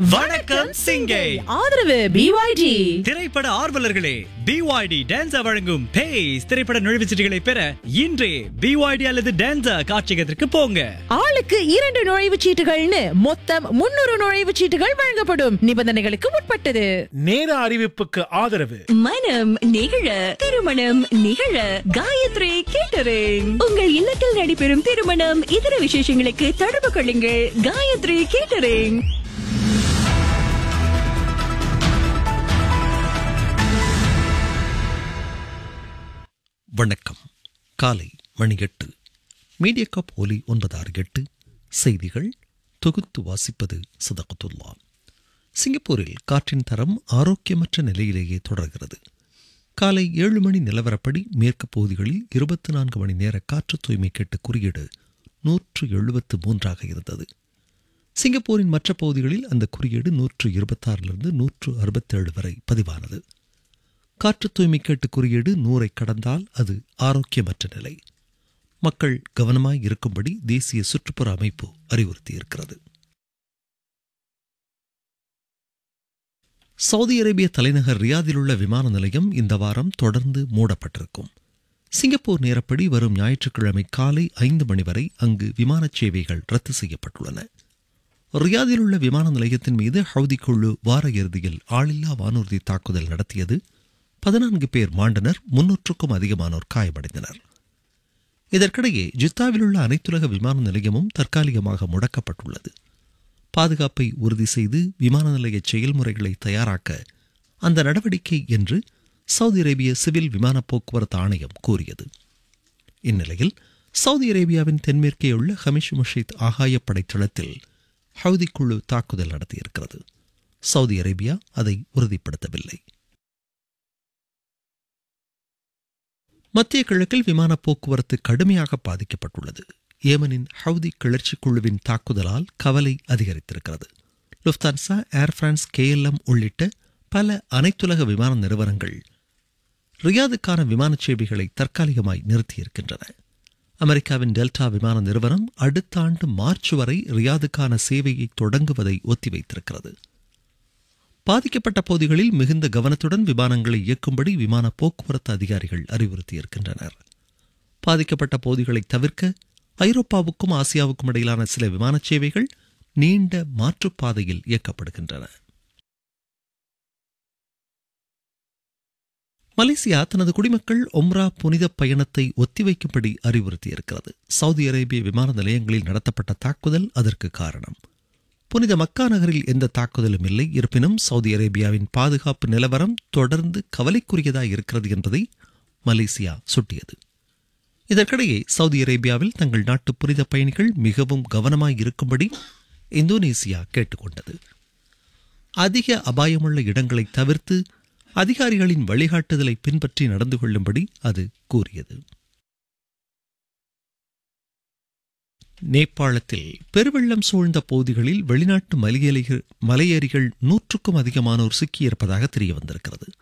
வணக்கம் சிங்கை ஆதரவு பிஒய்டி திரைப்பட ஆர்வலர்களே பிஒய்டி டான்ஸா வழங்கும் பேஸ் திரைப்பட நுழைவுச்சீட்டுகளை பெற இன்றே பிஒய்டி அல்லது டான்ஸா காட்சியகத்திற்கு போங்க ஆளுக்கு இரண்டு நுழைவுச் சீட்டுகள்னு மொத்தம் முன்னூறு நுழைவுச் சீட்டுகள் வழங்கப்படும் நிபந்தனைகளுக்கு உட்பட்டது நேர அறிவிப்புக்கு ஆதரவு மனம் நிகழ திருமணம் நிகழ காயத்ரி கேட்டரிங் உங்கள் இல்லத்தில் நடைபெறும் திருமணம் இதர விசேஷங்களுக்கு தொடர்பு கொள்ளுங்கள் காயத்ரி கேட்டரிங் வணக்கம் காலை மணி எட்டு மீடியா கப் ஒலி ஒன்பது ஆறு எட்டு செய்திகள் தொகுத்து வாசிப்பது சதகத்துல்லா சிங்கப்பூரில் காற்றின் தரம் ஆரோக்கியமற்ற நிலையிலேயே தொடர்கிறது காலை ஏழு மணி நிலவரப்படி மேற்கு பகுதிகளில் இருபத்தி நான்கு மணி நேர காற்று தூய்மை கேட்டு குறியீடு நூற்று எழுபத்து மூன்றாக இருந்தது சிங்கப்பூரின் மற்ற பகுதிகளில் அந்த குறியீடு நூற்று இருபத்தாறிலிருந்து நூற்று அறுபத்தேழு வரை பதிவானது காற்று தூய்மை கேட்டு குறியீடு நூறை கடந்தால் அது ஆரோக்கியமற்ற நிலை மக்கள் கவனமாய் இருக்கும்படி தேசிய சுற்றுப்புற அமைப்பு அறிவுறுத்தியிருக்கிறது சவுதி அரேபிய தலைநகர் ரியாதில் உள்ள விமான நிலையம் இந்த வாரம் தொடர்ந்து மூடப்பட்டிருக்கும் சிங்கப்பூர் நேரப்படி வரும் ஞாயிற்றுக்கிழமை காலை ஐந்து மணி வரை அங்கு விமான சேவைகள் ரத்து செய்யப்பட்டுள்ளன ரியாதில் உள்ள விமான நிலையத்தின் மீது ஹவுதி குழு வார இறுதியில் ஆளில்லா வானூர்தி தாக்குதல் நடத்தியது பதினான்கு பேர் மாண்டனர் முன்னூற்றுக்கும் அதிகமானோர் காயமடைந்தனர் இதற்கிடையே ஜித்தாவில் உள்ள அனைத்துலக விமான நிலையமும் தற்காலிகமாக முடக்கப்பட்டுள்ளது பாதுகாப்பை உறுதி செய்து விமான நிலைய செயல்முறைகளை தயாராக்க அந்த நடவடிக்கை என்று சவுதி அரேபிய சிவில் விமான போக்குவரத்து ஆணையம் கூறியது இந்நிலையில் சவுதி அரேபியாவின் தென்மேற்கே உள்ள ஹமிஷ் முஷித் ஆகாயப்படை தளத்தில் ஹவுதி குழு தாக்குதல் நடத்தியிருக்கிறது சவுதி அரேபியா அதை உறுதிப்படுத்தவில்லை மத்திய கிழக்கில் விமான போக்குவரத்து கடுமையாக பாதிக்கப்பட்டுள்ளது ஏமனின் ஹவுதி கிளர்ச்சி குழுவின் தாக்குதலால் கவலை அதிகரித்திருக்கிறது லுப்தான்சா ஏர் பிரான்ஸ் கேஎல்எம் உள்ளிட்ட பல அனைத்துலக விமான நிறுவனங்கள் ரியாதுக்கான விமான சேவைகளை தற்காலிகமாய் நிறுத்தியிருக்கின்றன அமெரிக்காவின் டெல்டா விமான நிறுவனம் அடுத்த ஆண்டு மார்ச் வரை ரியாதுக்கான சேவையை தொடங்குவதை ஒத்திவைத்திருக்கிறது பாதிக்கப்பட்ட பகுதிகளில் மிகுந்த கவனத்துடன் விமானங்களை இயக்கும்படி விமான போக்குவரத்து அதிகாரிகள் அறிவுறுத்தியிருக்கின்றனர் பாதிக்கப்பட்ட பகுதிகளை தவிர்க்க ஐரோப்பாவுக்கும் ஆசியாவுக்கும் இடையிலான சில விமான சேவைகள் நீண்ட மாற்றுப்பாதையில் இயக்கப்படுகின்றன மலேசியா தனது குடிமக்கள் ஒம்ரா புனித பயணத்தை ஒத்திவைக்கும்படி அறிவுறுத்தியிருக்கிறது சவுதி அரேபிய விமான நிலையங்களில் நடத்தப்பட்ட தாக்குதல் அதற்கு காரணம் புனித மக்கா நகரில் எந்த தாக்குதலும் இல்லை இருப்பினும் சவுதி அரேபியாவின் பாதுகாப்பு நிலவரம் தொடர்ந்து கவலைக்குரியதாக இருக்கிறது என்பதை மலேசியா சுட்டியது இதற்கிடையே சவுதி அரேபியாவில் தங்கள் நாட்டு புனித பயணிகள் மிகவும் கவனமாய் இருக்கும்படி இந்தோனேசியா கேட்டுக்கொண்டது அதிக அபாயமுள்ள இடங்களை தவிர்த்து அதிகாரிகளின் வழிகாட்டுதலை பின்பற்றி நடந்து கொள்ளும்படி அது கூறியது நேபாளத்தில் பெருவெள்ளம் சூழ்ந்த பகுதிகளில் வெளிநாட்டு மலையேறிகள் மலையேறிகள் நூற்றுக்கும் அதிகமானோர் சிக்கியிருப்பதாக தெரிய வந்திருக்கிறது